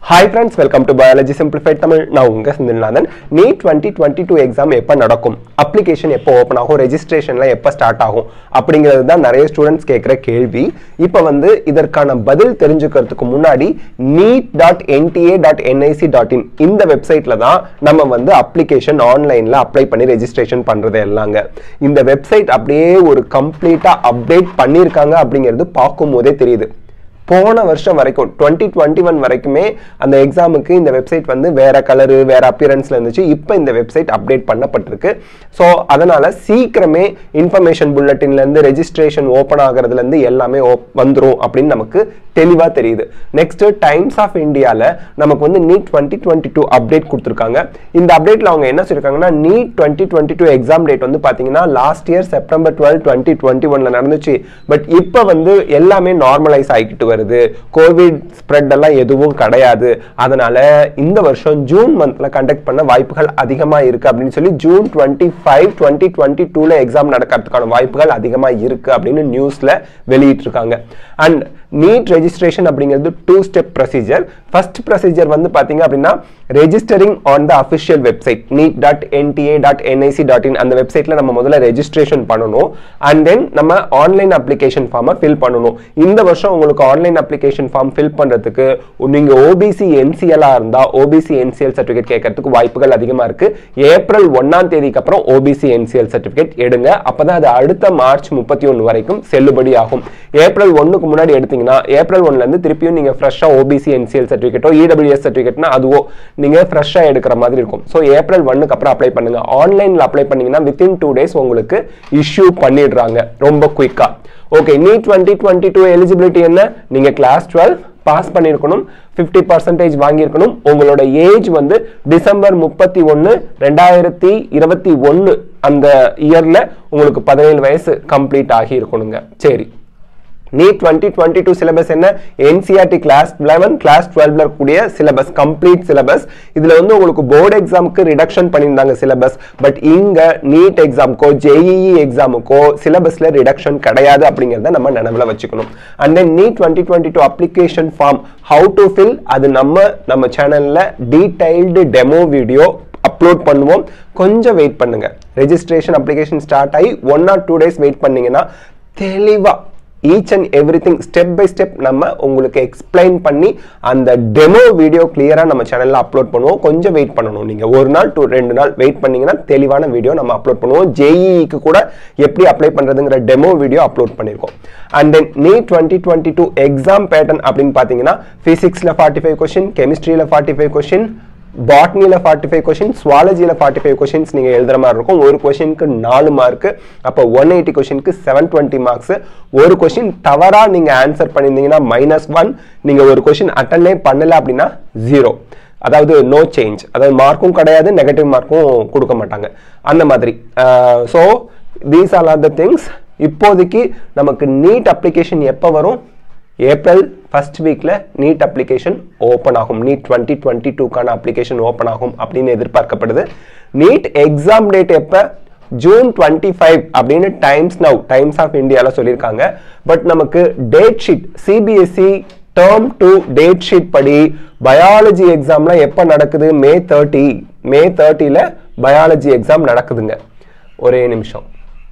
hi friends welcome to biology simplified Tamil நான் உங்க Senthilnathan NEET twenty twenty two exam எப்போ நடக்கும் அப்ளிகேஷன் எப்போ ஓப்பன் ஆகும் ரெஜிஸ்ட்ரேஷன்லாம் எப்போ ஸ்டார்ட் ஆகும் அப்படிங்கிறது தான் நிறைய ஸ்டூடெண்ட்ஸ் கேட்குற கேள்வி இப்போ வந்து இதற்கான பதில் தெரிஞ்சுக்கிறதுக்கு முன்னாடி NEET dot NTA dot NIC dot in இந்த வெப்சைட்டில் தான் நம்ம வந்து அப்ளிகேஷன் ஆன்லைனில் அப்ளை பண்ணி ரெஜிஸ்ட்ரேஷன் பண்ணுறது எல்லாங்க இந்த வெப்சைட் அப்படியே ஒரு கம்ப்ளீட்டாக அப்டேட் பண்ணியிருக்காங்க அப்படிங்கிறது பார்க்கும் போதே தெரியுது போன வருஷம் வரைக்கும் டுவெண்ட்டி டுவெண்ட்டி ஒன் வரைக்குமே அந்த எக்ஸாமுக்கு இந்த வெப்சைட் வந்து வேற கலரு வேற அப்பியரன்ஸ்ல இருந்துச்சு இப்போ இந்த வெப்சைட் அப்டேட் பண்ணப்பட்டிருக்கு ஸோ அதனால சீக்கிரமே இன்ஃபர்மேஷன் புல்லட்டின்ல இருந்து ரெஜிஸ்ட்ரேஷன் ஓப்பன் ஆகுறதுல இருந்து எல்லாமே op- வந்துரும் அப்படின்னு நமக்கு தெளிவா தெரியுது நெக்ஸ்ட் டைம்ஸ் ஆஃப் இந்தியால நமக்கு வந்து NEET twenty twenty two update கொடுத்துருக்காங்க இந்த அப்டேட்ல அவங்க என்ன சொல்லியிருக்காங்கன்னா NEET twenty twenty two exam date வந்து பாத்தீங்கன்னா last year September twelve twenty twenty ஒன்ல நடந்துச்சு பட் இப்போ வந்து எல்லாமே நார்மலைஸ் ஆகிக்கிட்டு வருது கோவிட் ஸ்ப்ரெட் எல்லாம் எதுவும் கிடையாது அதனால இந்த வருஷம் ஜூன் மந்த்ல கண்டக்ட் பண்ண வாய்ப்புகள் அதிகமா இருக்கு அப்படின்னு சொல்லி June twenty five twenty twenty டூல எக்ஸாம் நடக்கிறதுக்கான வாய்ப்புகள் அதிகமா இருக்கு அப்படின்னு நியூஸ்ல வெளியிட்டிருக்காங்க அண்ட் நீட் ரெஜிஸ்ட்ரேஷன் அப்படிங்கிறது two step procedure first procedure வந்து பாத்தீங்க அப்படின்னா registering on the official website NEET dot NTA dot NIC dot in அந்த வெப்சைட்ல நம்ம முதல்ல ரெஜிஸ்ட்ரேஷன் பண்ணணும் அண்ட் தென் நம்ம ஆன்லைன் அப்ளிகேஷன் ஃபார்மை ஃபில் பண்ணணும் இந்த வருஷம் உங்களுக்கு ஆன்லைன் அப்ளிகேஷன் ஃபார்ம் ஃபில் பண்றதுக்கு நீங்க ஓபிசி என்சிஎலா இருந்தா ஓபிசி என்சிஎல் சர்டிஃபிகேட் கேட்கறதுக்கு வாய்ப்புகள் அதிகமா இருக்கு ஏப்ரல் ஒன்னாம் தேதிக்கு அப்புறம் ஓபிசி என்சிஎல் சர்டிஃபிகேட் எடுங்க அப்பதான் அது அடுத்த மார்ச் முப்பத்தி ஒன்று வரைக்கும் செல்லுபடி ஆகும் ஏப்ரல் ஒன்னுக்கு முன்னாடி எடுத்தீங்கன்னா ஏப்ரல் ஒன்ல இருந்து திருப்பியும் நீங்க ஃப்ரெஷ்ஷா ஓபிசி என்சிஎல் சர்டிஃபிகேட்டோ இடபிள்யூஎஸ் சர்டிஃபிகேட்னா அதுவோ நீங்க ஃப்ரெஷ்ஷா எடுக்கிற மாதிரி இருக்கும் ஸோ ஏப்ரல் ஒன்னுக்கு அப்புறம் அப்ளை பண்ணுங்க ஆன்லைன்ல அப்ளை பண்ணீங்கன்னா வித்தின் டூ டேஸ் உங்களுக்கு இஷ்யூ பண்ணிடுறாங்க ரொம்ப குயிக்கா okay NEET twenty twenty two eligibility என்ன நீங்க கிளாஸ் டுவெல் பாஸ் பண்ணியிருக்கணும் ஃபிஃப்டி பர்சன்டேஜ் வாங்கியிருக்கணும் உங்களோட ஏஜ் வந்து டிசம்பர் முப்பத்தி ஒன்று ரெண்டாயிரத்தி இருபத்தி ஒன்று அந்த இயர்ல உங்களுக்கு பதினேழு வயசு கம்ப்ளீட் ஆகி இருக்கணுங்க சரி NEET twenty twenty two syllabus என்ன என்சிஆர்டி கிளாஸ் லெவன் கிளாஸ் டுவெல்ல இருக்கக்கூடிய சிலபஸ் கம்ப்ளீட் சிலபஸ் இதுல வந்து உங்களுக்கு போர்டு எக்ஸாமுக்கு ரிடக்ஷன் பண்ணியிருந்தாங்க சிலபஸ் பட் இங்க நீட் எக்ஸாமுக்கோ ஜேஇஇ எக்ஸாமுக்கோ சிலபஸ்ல ரிடக்ஷன் கிடையாது அப்படிங்கிறத நம்ம நினைவுல வச்சுக்கணும் and then NEET twenty twenty two application form how to fill அது நம்ம நம்ம சேனல்ல டீடைல்டு டெமோ வீடியோ அப்லோட் பண்ணுவோம் கொஞ்சம் வெயிட் பண்ணுங்க ரெஜிஸ்ட்ரேஷன் அப்ளிகேஷன் ஸ்டார்ட் ஆகி one or two days wait பண்ணீங்கன்னா தெளிவா each and every thing step by step நம்ம உங்களுக்கு எக்ஸ்பிளைன் பண்ணி அந்த டெமோ வீடியோ கிளியராக நம்ம சேனலில் அப்லோட் பண்ணுவோம் கொஞ்சம் வெயிட் பண்ணணும் நீங்கள் ஒரு நாள் டூ ரெண்டு நாள் வெயிட் பண்ணீங்கன்னா தெளிவான வீடியோ நம்ம அப்லோட் பண்ணுவோம் ஜேஇக்கு கூட எப்படி அப்ளை பண்ணுறதுங்கிற டெமோ வீடியோ அப்லோட் பண்ணியிருக்கோம் and then NEET twenty twenty two exam pattern அப்படின்னு பார்த்தீங்கன்னா ஃபிசிக்ஸில் ஃபார்ட்டி ஃபைவ் கொஷின் கெமிஸ்ட்ரியில் ஃபார்ட்டி ஃபைவ் கொஷின் பாட்னியில் ஃபார்ட்டி ஃபைவ் கொஷின் சுவாலஜியில் ஃபார்ட்டி ஃபைவ் கொஷின்ஸ் நீங்கள் எழுதுற மாதிரி இருக்கும் ஒரு கொஷினுக்கு நாலு மார்க்கு அப்போ ஒன் எயிட்டி கொஷினுக்கு செவன் டுவெண்ட்டி மார்க்ஸ் ஒரு கொஷின் தவறாக நீங்கள் ஆன்சர் பண்ணியிருந்தீங்கன்னா மைனஸ் ஒன் நீங்கள் ஒரு கொஷின் அட்டனே பண்ணல அப்படின்னா ஜீரோ அதாவது நோ சேஞ்ச் அதாவது மார்க்கும் கிடையாது நெகட்டிவ் மார்க்கும் கொடுக்க மாட்டாங்க அந்த மாதிரி so these are are the things இப்போதைக்கு நமக்கு நீட் அப்ளிகேஷன் எப்போ வரும் ஏப்ரல் ஃபர்ஸ்ட் வீக்ல நீட் அப்ளிகேஷன் ஓப்பன் ஆகும் நீட் டுவெண்ட்டி டுவெண்ட்டி டூக்கான அப்ளிகேஷன் ஓப்பன் ஆகும் அப்படின்னு எதிர்பார்க்கப்படுது நீட் எக்ஸாம் டேட் எப்போ ஜூன் டுவெண்ட்டி ஃபைவ் அப்படின்னு டைம்ஸ் நவ் டைம்ஸ் ஆஃப் இந்தியாவில் சொல்லியிருக்காங்க பட் நமக்கு date sheet CBSE term two date sheet படி பயாலஜி எக்ஸாம்லாம் எப்போ நடக்குது மே தேர்ட்டி மே தேர்ட்டியில் பயாலஜி எக்ஸாம் நடக்குதுங்க ஒரே நிமிஷம்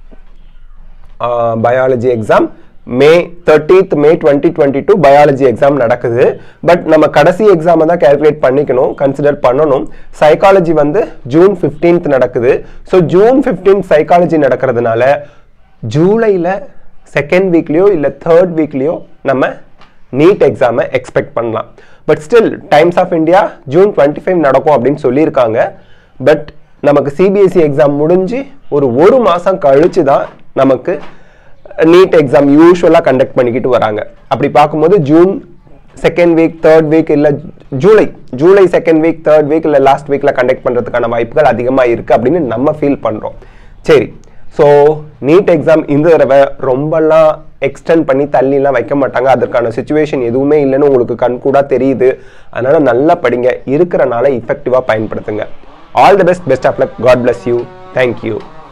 biology exam May thirtieth May twenty twenty two biology exam நடக்குது பட் நம்ம கடைசி எக்ஸாமை தான் கேல்குலேட் பண்ணிக்கணும் கன்சிடர் பண்ணணும் சைக்காலஜி வந்து ஜூன் 15th நடக்குது ஸோ ஜூன் 15th சைக்காலஜி நடக்கிறதுனால ஜூலையில் செகண்ட் வீக்லேயோ இல்லை தேர்ட் வீக்லேயோ நம்ம நீட் எக்ஸாமை எக்ஸ்பெக்ட் பண்ணலாம் but still Times of India June twenty five நடக்கும் அப்படின்னு சொல்லியிருக்காங்க பட் நமக்கு சிபிஎஸ்சி எக்ஸாம் முடிஞ்சு ஒரு ஒரு மாதம் கழிச்சு தான் நமக்கு நீட் எக்ஸாம் யூஸ்வலாக கண்டக்ட் பண்ணிக்கிட்டு வராங்க அப்படி பார்க்கும்போது June second week third week இல்லை July July second week third week இல்லை லாஸ்ட் வீக்கில் கண்டக்ட் பண்ணுறதுக்கான வாய்ப்புகள் அதிகமாக இருக்குது அப்படின்னு நம்ம ஃபீல் பண்ணுறோம் சரி ஸோ நீட் எக்ஸாம் இந்த தடவை ரொம்பலாம் எக்ஸ்டெண்ட் பண்ணி தள்ளிலாம் வைக்க மாட்டாங்க அதற்கான சுச்சுவேஷன் எதுவுமே இல்லைன்னு உங்களுக்கு கண்கூடா தெரியுது அதனால நல்லா படிங்க இருக்கிறனால இஃபெக்டிவாக பயன்படுத்துங்க all the best best of luck God bless you thank you